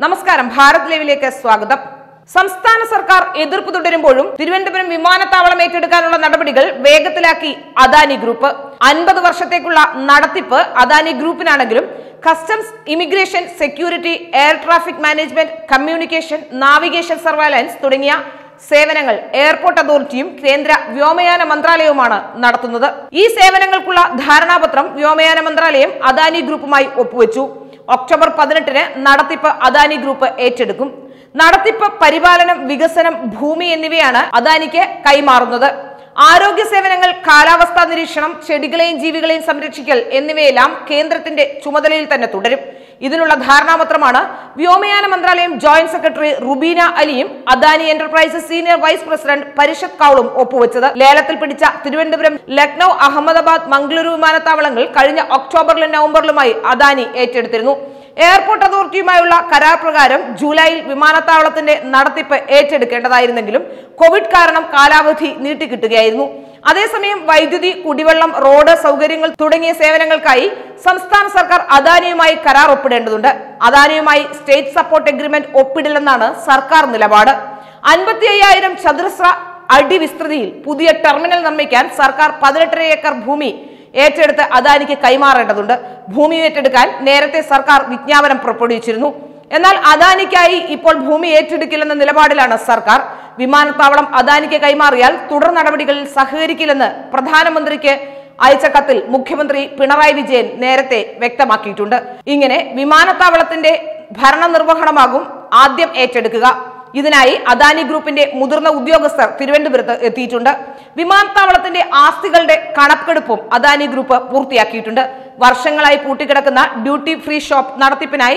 നമസ്കാരം ഭാരത് ലൈവിലേക്ക് സ്വാഗതം സംസ്ഥാന സർക്കാർ എതിർപ്പ് തുടരുമ്പോഴും തിരുവനന്തപുരം വിമാനത്താവളം ഏറ്റെടുക്കാനുള്ള നടപടികൾ വേഗത്തിലാക്കി അദാനി ഗ്രൂപ്പ് അൻപത് വർഷത്തേക്കുള്ള നടത്തിപ്പ് അദാനി ഗ്രൂപ്പിനാണെങ്കിലും customs immigration security air traffic management communication navigation surveillance തുടങ്ങിയ സേവനങ്ങൾ എയർപോർട്ട് അതോറിറ്റിയും കേന്ദ്ര വ്യോമയാന മന്ത്രാലയവുമാണ് നടത്തുന്നത് ഈ സേവനങ്ങൾക്കുള്ള ധാരണാപത്രം വ്യോമയാന മന്ത്രാലയം അദാനി ഗ്രൂപ്പുമായി ഒപ്പുവെച്ചു ഒക്ടോബർ പതിനെട്ടിന് നടത്തിപ്പ് അദാനി ഗ്രൂപ്പ് ഏറ്റെടുക്കും നടത്തിപ്പ് പരിപാലനം വികസനം ഭൂമി എന്നിവയാണ് അദാനിക്ക് കൈമാറുന്നത് ആരോഗ്യ സേവനങ്ങൾ കാലാവസ്ഥാ നിരീക്ഷണം ചെടികളെയും ജീവികളെയും സംരക്ഷിക്കൽ എന്നിവയെല്ലാം കേന്ദ്രത്തിന്റെ ചുമതലയിൽ തന്നെ തുടരും ഇതിനുള്ള ധാരണാപത്രമാണ് വ്യോമയാന മന്ത്രാലയം ജോയിന്റ് സെക്രട്ടറി റുബീന അലിയും Adani enterprises senior vice president Parishath കൌളും ഒപ്പുവെച്ചത് ലേലത്തിൽ പിടിച്ച തിരുവനന്തപുരം ലക്നൌ അഹമ്മദാബാദ് മംഗളൂരു വിമാനത്താവളങ്ങൾ കഴിഞ്ഞ ഒക്ടോബറിലും നവംബറിലുമായി അദാനി ഏറ്റെടുത്തിരുന്നു എയർപോർട്ട് അതോറിറ്റിയുമായുള്ള കരാർ പ്രകാരം ജൂലൈയിൽ വിമാനത്താവളത്തിന്റെ നടത്തിപ്പ് ഏറ്റെടുക്കേണ്ടതായിരുന്നെങ്കിലും കോവിഡ് കാരണം കാലാവധി നീട്ടിക്കിട്ടുകയായിരുന്നു അതേസമയം വൈദ്യുതി കുടിവെള്ളം റോഡ് സൗകര്യങ്ങൾ തുടങ്ങിയ സേവനങ്ങൾക്കായി സംസ്ഥാന സർക്കാർ അദാനിയുമായി കരാർ ഒപ്പിടേണ്ടതുണ്ട് അദാനിയുമായി സ്റ്റേറ്റ് സപ്പോർട്ട് എഗ്രിമെന്റ് ഒപ്പിടില്ലെന്നാണ് സർക്കാർ നിലപാട് അൻപത്തി അയ്യായിരം ചതുരശ്ര അടി വിസ്തൃതിയിൽ പുതിയ ടെർമിനൽ നിർമ്മിക്കാൻ സർക്കാർ പതിനെട്ടര ഏക്കർ ഭൂമി ഏറ്റെടുത്ത് അദാനിക്ക് കൈമാറേണ്ടതുണ്ട് ഭൂമി ഏറ്റെടുക്കാൻ നേരത്തെ സർക്കാർ വിജ്ഞാപനം പുറപ്പെടുവിച്ചിരുന്നു എന്നാൽ അദാനിക്കായി ഇപ്പോൾ ഭൂമി ഏറ്റെടുക്കില്ലെന്ന നിലപാടിലാണ് സർക്കാർ വിമാനത്താവളം അദാനിക്ക് കൈമാറിയാൽ തുടർ നടപടികളിൽ സഹകരിക്കില്ലെന്ന് പ്രധാനമന്ത്രിക്ക് അയച്ച കത്തിൽ മുഖ്യമന്ത്രി പിണറായി വിജയൻ നേരത്തെ വ്യക്തമാക്കിയിട്ടുണ്ട് ഇങ്ങനെ വിമാനത്താവളത്തിന്റെ ഭരണനിർവഹണമാകും ആദ്യം ഏറ്റെടുക്കുക ഇതിനായി അദാനി ഗ്രൂപ്പിന്റെ മുതിർന്ന ഉദ്യോഗസ്ഥർ തിരുവനന്തപുരത്ത് എത്തിയിട്ടുണ്ട് വിമാനത്താവളത്തിന്റെ ആസ്തികളുടെ കണക്കെടുപ്പും അദാനി ഗ്രൂപ്പ് പൂർത്തിയാക്കിയിട്ടുണ്ട് വർഷങ്ങളായി പൂട്ടിക്കിടക്കുന്ന ഡ്യൂട്ടി ഫ്രീ ഷോപ്പ് നടത്തിപ്പിനായി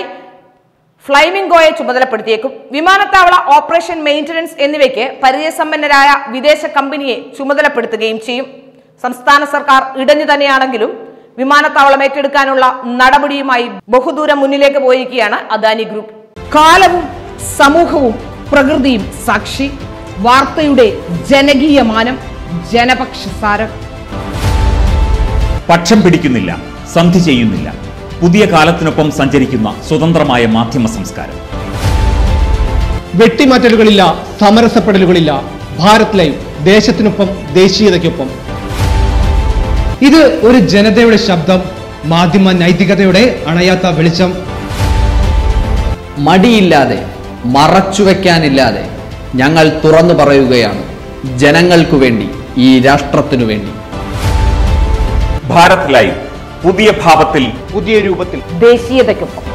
ഫ്ലൈമിംഗോയെ ചുമതലപ്പെടുത്തിയേക്കും വിമാനത്താവള ഓപ്പറേഷൻ മെയിന്റനൻസ് എന്നിവയ്ക്ക് പരിചയസമ്പന്നരായ വിദേശ കമ്പനിയെ ചുമതലപ്പെടുത്തുകയും ചെയ്യും സംസ്ഥാന സർക്കാർ ഇടഞ്ഞു തന്നെയാണെങ്കിലും വിമാനത്താവളം ഏറ്റെടുക്കാനുള്ള നടപടിയുമായി ബഹുദൂരം മുന്നിലേക്ക് പോയിരിക്കുകയാണ് അദാനി ഗ്രൂപ്പ് കാലവും സമൂഹവും പ്രകൃതിയും സാക്ഷി വാർത്തയുടെ ജനകീയ മാനം ജനപക്ഷസാരം പക്ഷം പിടിക്കുന്നില്ല സന്ധി ചെയ്യുന്നില്ല പുതിയ കാലത്തിനൊപ്പം സഞ്ചരിക്കുന്ന സ്വതന്ത്രമായ മാധ്യമ സംസ്കാരം വെട്ടിമാറ്റലുകളില്ല സമരസപ്പെടലുകളില്ല ഭാരത് ലൈവ് ദേശത്തിനൊപ്പം ദേശീയതയ്ക്കൊപ്പം ഇത് ഒരു ജനതയുടെ ശബ്ദം മാധ്യമ നൈതികതയുടെ അണയാത്ത വെളിച്ചം മടിയില്ലാതെ മറച്ചുവെക്കാനില്ലാതെ ഞങ്ങൾ തുറന്നു പറയുകയാണ് ജനങ്ങൾക്കു വേണ്ടി ഈ രാഷ്ട്രത്തിനു വേണ്ടി ഭാരത് ലൈവ് പുതിയ ഭാവത്തിൽ പുതിയ രൂപത്തിൽ ദേശീയതയ്ക്കൊപ്പം